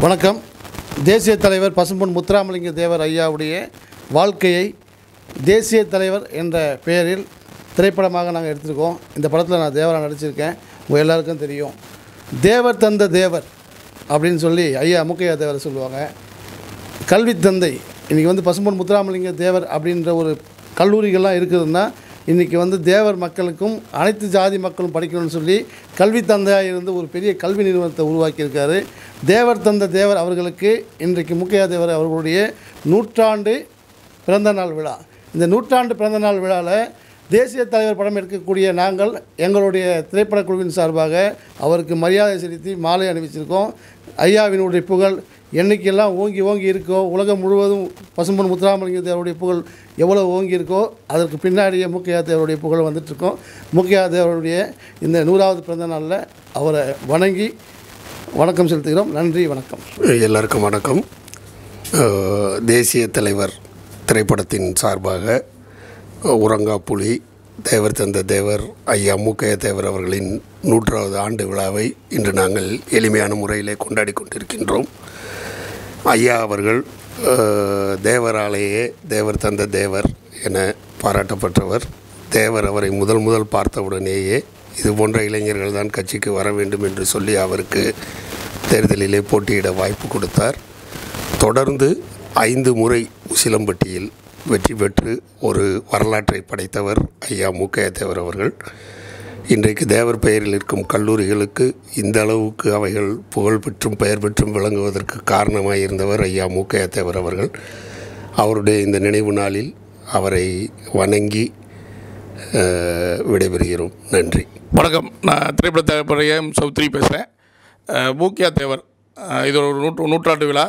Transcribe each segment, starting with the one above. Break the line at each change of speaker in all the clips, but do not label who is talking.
வணக்கம் தேசிய தலைவர் பசும்பொன் முத்துராமலிங்க தேவர் ஐயாவுடைய வாழ்க்கையை தேசிய தலைவர் என்ற பெயரில் திரைப்படமாக நாங்கள் எடுத்திருக்கோம் இந்த படத்தில் நான் தேவராக நடிச்சிருக்கேன் உங்கள் எல்லாருக்கும் தெரியும் தேவர் தந்த தேவர் அப்படின்னு சொல்லி ஐயா முக்கையா தேவர் சொல்லுவாங்க கல்வி தந்தை இன்றைக்கி வந்து பசும்பொன் முத்துராமலிங்க தேவர் அப்படின்ற ஒரு கல்லூரிகள்லாம் இருக்குதுன்னா இன்றைக்கி வந்து தேவர் மக்களுக்கும் அனைத்து ஜாதி மக்களும் படிக்கணும்னு சொல்லி கல்வி தந்தையாக இருந்து ஒரு பெரிய கல்வி நிறுவனத்தை உருவாக்கியிருக்காரு தேவர் தந்த தேவர் அவர்களுக்கு இன்றைக்கு முக்கையா தேவர் அவர்களுடைய நூற்றாண்டு பிறந்த நாள் விழா இந்த நூற்றாண்டு பிறந்த நாள் விழாவில் தேசிய தலைவர் படம் எடுக்கக்கூடிய நாங்கள் எங்களுடைய திரைப்படக் குழுவின் சார்பாக அவருக்கு மரியாதை செலுத்தி மாலை அணிவிச்சிருக்கோம் ஐயாவினுடைய புகழ் என்னைக்கெல்லாம் ஓங்கி ஓங்கி இருக்கோ உலகம் முழுவதும் பசும்பொன் முத்துராமலிங்க தேவருடைய புகழ் எவ்வளோ ஓங்கி இருக்கோ அதற்கு பின்னாடியே முக்கியா தேவருடைய புகழ் வந்துட்டுருக்கோம் முக்கியா தேவருடைய இந்த நூறாவது பிறந்த நாளில் அவரை வணங்கி வணக்கம் செலுத்துகிறோம் நன்றி வணக்கம்
எல்லாருக்கும் வணக்கம் அஹ், தேசிய தலைவர் திரைப்படத்தின் சார்பாக அஹ், உறங்கா புலி தேவர் தந்த தேவர் ஐயா மூக்கைய தேவர் அவர்களின் நூற்றாவது ஆண்டு விழாவை இன்று நாங்கள் எளிமையான முறையிலே கொண்டாடி கொண்டிருக்கின்றோம் ஐயா அவர்கள் அஹ், தேவராலேயே தேவர் தந்த தேவர் என பாராட்டப்பட்டவர் தேவர் அவரை முதல் முதல் பார்த்தவுடனேயே இது போன்ற இளைஞர்கள் தான் கட்சிக்கு வர வேண்டும் என்று சொல்லி அவருக்கு தேர்தலிலே போட்டியிட வாய்ப்பு கொடுத்தார் தொடர்ந்து ஐந்து முறை உசிலம்பட்டியில் வெற்றி பெற்று ஒரு வரலாற்றை படைத்தவர் ஐயா முக்கைய தேவர் அவர்கள் இன்றைக்கு தேவர் பெயரில் இருக்கும் கல்லூரிகளுக்கு இந்த அளவுக்கு அவைகள் புகழ் பெற்றும் பெயர் பெற்றும் விளங்குவதற்கு காரணமாக இருந்தவர் ஐயா மூக்கையா தேவர் அவர்கள் அவருடைய இந்த நினைவு நாளில் அவரை வணங்கி அஹ், விடைபெறுகிறோம் நன்றி
வணக்கம் நான் திரைப்பட தயாரிப்பாளர் எம் சௌத்ரி பேசுகிறேன் மூக்கியா தேவர் அஹ் இது ஒரு நூற்று நூற்றாண்டு விழா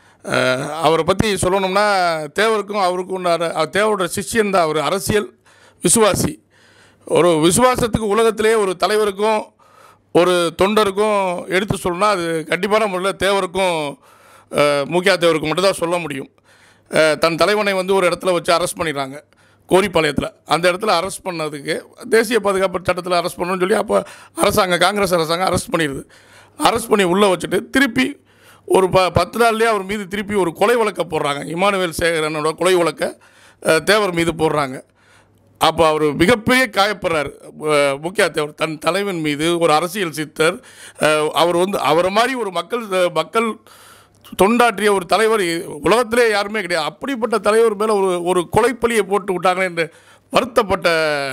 அஹ் அவரை பற்றி சொல்லணும்னா தேவருக்கும் அவருக்கும் உண்டான அவர் தேவரோட சிஷ்யன் தான் அவர் அரசியல் விசுவாசி ஒரு விசுவாசத்துக்கு உலகத்திலே ஒரு தலைவருக்கும் ஒரு தொண்டருக்கும் எடுத்து சொல்லணும்னா அது கண்டிப்பான முறையில் தேவருக்கும் அஹ், மூக்கியா தேவருக்கும் மட்டும்தான் சொல்ல முடியும் அஹ், தன் தலைவனை வந்து ஒரு இடத்துல வச்சு அரெஸ்ட் பண்ணிடுறாங்க கோரிப்பாளையத்தில் அந்த இடத்துல அரெஸ்ட் பண்ணதுக்கு தேசிய பாதுகாப்பு சட்டத்தில் அரெஸ்ட் பண்ணணும்னு சொல்லி அப்போ அரசாங்கம் காங்கிரஸ் அரசாங்கம் அரெஸ்ட் பண்ணிடுது அரெஸ்ட் பண்ணி உள்ளே வச்சுட்டு திருப்பி ஒரு ப பத்து நாள்லேயே அவர் மீது திருப்பி ஒரு கொலை வழக்கை போடுறாங்க இமானுவேல் சேகரனோட கொலை வழக்கை அஹ், தேவர் மீது போடுறாங்க அப்போ அவர் மிகப்பெரிய காயப்படுறார் அஹ், முக்கிய தேவர் தன் தலைவன் மீது ஒரு அரசியல் சித்தர் அஹ், அவர் வந்து அவரை மாதிரி ஒரு மக்கள் மக்கள் தொண்டாற்றிய ஒரு தலைவர் இ- உலகத்திலே யாருமே கிடையாது அப்படிப்பட்ட தலைவர் மேலே ஒரு ஒரு கொலைப்பலியை போட்டு விட்டாங்களே என்று வருத்தப்பட்ட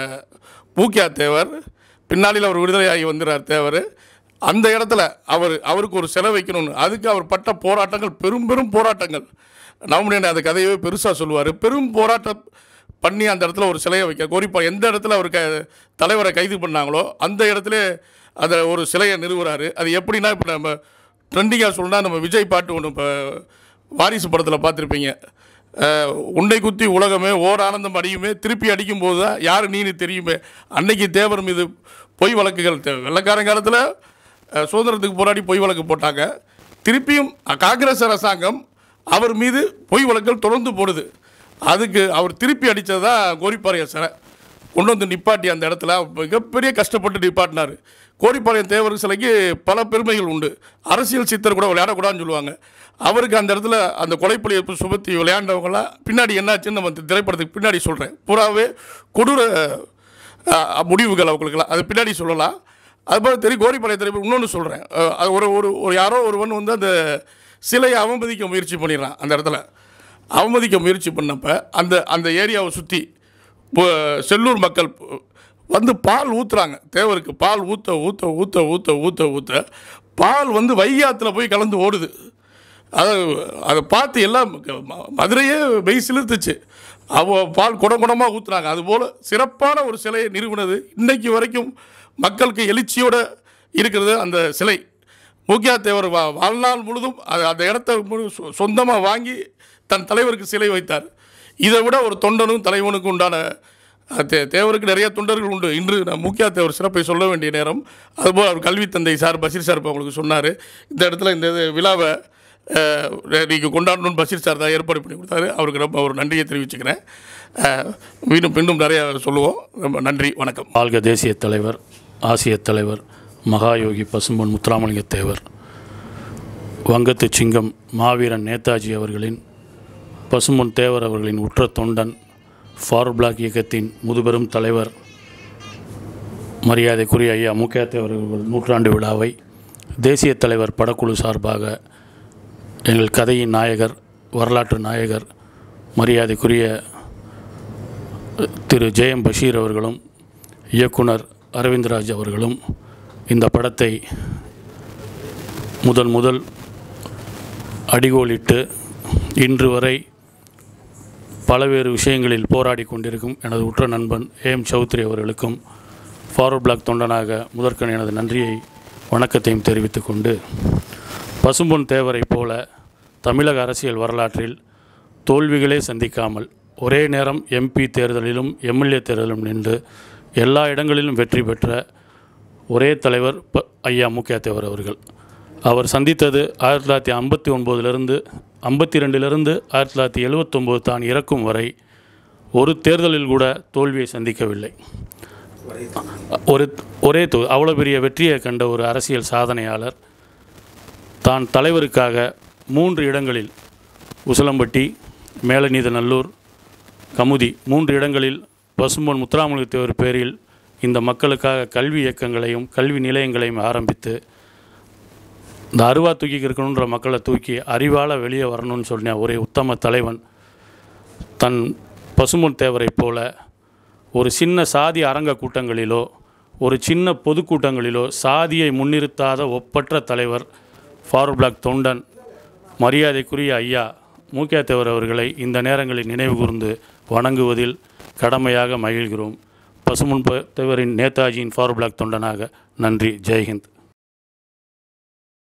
மூக்கியா தேவர் பின்னாளில் அவர் விடுதலையாகி வந்துடுறார் தேவர் அந்த இடத்துல அவர் அவருக்கு ஒரு சிலை வைக்கணும்னு அதுக்கு அவர் பட்ட போராட்டங்கள் பெரும் பெரும் போராட்டங்கள் நவமணி அந்த கதையவே பெருசாக சொல்லுவார் பெரும் போராட்டம் பண்ணி அந்த இடத்துல ஒரு சிலையை வைக்க கோரிப்பா எந்த இடத்துல அவர் க தலைவரை கைது பண்ணாங்களோ அந்த இடத்துல அதை ஒரு சிலையை நிறுவுறாரு அது எப்படின்னா இப்போ நம்ம ட்ரெண்டிங்காக சொல்லணும்னா நம்ம விஜய் பாட்டு ஒன்று இப்போ வாரிசு படத்தில் பார்த்துருப்பீங்க அஹ், உன்னை குத்தி உலகமே ஓர் ஆனந்தம் அடியுமே திருப்பி அடிக்கும்போது தான் யார் நீனு தெரியுமே அன்னைக்கு தேவர் மீது பொய் வழக்குகள் தே- வெள்ளைக்காரன் காலத்தில் அஹ், சுதந்திரத்துக்கு போராடி பொய் வழக்கு போட்டாங்க திருப்பியும் அஹ், காங்கிரஸ் அரசாங்கம் அவர் மீது பொய் வழக்குகள் தொடர்ந்து போடுது அதுக்கு அவர் திருப்பி அடித்தது தான் கோரிப்பாறைய சிலை கொண்டு வந்து நிப்பாட்டி அந்த இடத்துல மிகப்பெரிய கஷ்டப்பட்டு நிப்பாட்டினார் கோரிப்பாளையம் தேவர் சிலைக்கு பல பெருமைகள் உண்டு அரசியல் சித்தர் கூட விளையாடக்கூடாதுன்னு சொல்லுவாங்க அவருக்கு அந்த இடத்துல அந்த கொலைப்பலியை சுமத்தி விளையாண்டவங்களாம் பின்னாடி என்னாச்சுன்னு நம்ம இந்த திரைப்படத்துக்கு பின்னாடி சொல்கிறேன் பூராவே கொடூர அஹ், முடிவுகள் அவங்களுக்குலாம் அது பின்னாடி சொல்லலாம் அதுபோல் தெரியும் கோரிப்பாளையம் திரைப்படம் இன்னொன்று சொல்கிறேன் அது ஒரு ஒரு ஒரு யாரோ ஒருவன் வந்து அந்த சிலையை அவமதிக்க முயற்சி பண்ணிடுறான் அந்த இடத்துல அவமதிக்க முயற்சி பண்ணப்ப அந்த அந்த ஏரியாவை சுற்றி செல்லூர் மக்கள் வந்து பால் ஊற்றுறாங்க தேவருக்கு பால் ஊற்ற ஊற்ற ஊற்ற ஊற்ற ஊற்ற ஊற்ற பால் வந்து வைகாத்தில் போய் கலந்து ஓடுது அதை அதை பார்த்து எல்லாம் ம- மதுரையே மெய் சிலிர்த்துச்சு அவ பால் குடம் குடமாக ஊற்றுனாங்க அதுபோல் சிறப்பான ஒரு சிலையை நிறுவனது இன்னைக்கு வரைக்கும் மக்களுக்கு எழுச்சியோட இருக்கிறது அந்த சிலை மூக்கியா தேவர் வா வாழ்நாள் முழுதும் அது அந்த இடத்த சொந்தமாக வாங்கி தன் தலைவருக்கு சிலை வைத்தார் இதை விட ஒரு தொண்டனும் தலைவனுக்கும் உண்டான அஹ், தே தேவருக்கு நிறைய தொண்டர்கள் உண்டு இன்று நான் மூக்கியா தேவர் சிறப்பை சொல்ல வேண்டிய நேரம் அதுபோல் அவர் கல்வி தந்தை சார் பஷீர் சார் இப்போ உங்களுக்கு சொன்னார் இந்த இடத்துல இந்த இது விழாவை நீங்கள் கொண்டாடணும்னு பஷீர் சார் தான் ஏற்பாடு பண்ணி கொடுத்தாரு அவருக்கு ரொம்ப ஒரு நன்றியை தெரிவிச்சுக்கிறேன் அஹ், மீண்டும் மீண்டும் நிறைய சொல்லுவோம் ரொம்ப நன்றி வணக்கம்
வாழ்க தேசிய தலைவர் ஆசிய தலைவர் மகாயோகி பசும்பொன் முத்துராமலிங்க தேவர் வங்கத்து சிங்கம் மாவீரன் நேதாஜி அவர்களின் பசும்பொன் தேவர் அவர்களின் உற்ற தொண்டன் ஃபார்வர்ட் பிளாக் இயக்கத்தின் முதுபெரும் தலைவர் மரியாதைக்குரிய ஐயா முக்கிய தேவர் அவர்கள் நூற்றாண்டு விழாவை தேசிய தலைவர் படக்குழு சார்பாக எங்கள் கதையின் நாயகர் வரலாற்று நாயகர் மரியாதைக்குரிய திரு ஜெயம் பஷீர் அவர்களும் இயக்குனர் அரவிந்த்ராஜ் அவர்களும் இந்த படத்தை முதல் முதல் அடிகோலிட்டு இன்று வரை பலவேறு விஷயங்களில் போராடி கொண்டிருக்கும் எனது உற்ற நண்பன் ஏம் சௌத்ரி அவர்களுக்கும் ஃபார்வர்ட் பிளாக் தொண்டனாக முதற்கண் எனது நன்றியை வணக்கத்தையும் தெரிவித்துக் கொண்டு பசும்பொன் தேவரைப் போல தமிழக அரசியல் வரலாற்றில் தோல்விகளே சந்திக்காமல் ஒரே நேரம் எம்பி தேர்தலிலும் எம்எல்ஏ தேர்தலிலும் நின்று எல்லா இடங்களிலும் வெற்றி பெற்ற ஒரே தலைவர் ப ஐயா முக்கிய தேவர் அவர்கள் அவர் சந்தித்தது ஆயிரத்தி தொள்ளாயிரத்தி ஐம்பத்தி ஒன்பதிலிருந்து ஐம்பத்தி ரெண்டிலிருந்து ஆயிரத்தி தொள்ளாயிரத்தி எழுவத்தொம்போது தான் இறக்கும் வரை ஒரு தேர்தலில் கூட தோல்வியை சந்திக்கவில்லை ஒரு ஒரே தொ அவ்வளோ பெரிய வெற்றியை கண்ட ஒரு அரசியல் சாதனையாளர் தான் தலைவருக்காக மூன்று இடங்களில் உசிலம்பட்டி மேலநீதநல்லூர் கமுதி மூன்று இடங்களில் பசும்பொன் முத்துராமலிங்கத்தேவர் பேரில் இந்த மக்களுக்காக கல்வி இயக்கங்களையும் கல்வி நிலையங்களையும் ஆரம்பித்து இந்த அருவா தூக்கி இருக்கணுன்ற மக்களை தூக்கி அறிவால் வெளியே வரணும்னு சொன்ன ஒரே உத்தம தலைவன் தன் பசும்பொன் தேவரைப் போல ஒரு சின்ன சாதி அரங்க கூட்டங்களிலோ ஒரு சின்ன பொதுக்கூட்டங்களிலோ சாதியை முன்னிறுத்தாத ஒப்பற்ற தலைவர் ஃபார்வர்ட் பிளாக் தொண்டன் மரியாதைக்குரிய ஐயா மூக்கியா தேவர் அவர்களை இந்த நேரங்களில் நினைவு கூர்ந்து வணங்குவதில் கடமையாக மகிழ்கிறோம் பசுமுன் தேவரின் நேதாஜியின் ஃபார்வர்ட் பிளாக் தொண்டனாக நன்றி ஜெய்ஹிந்த்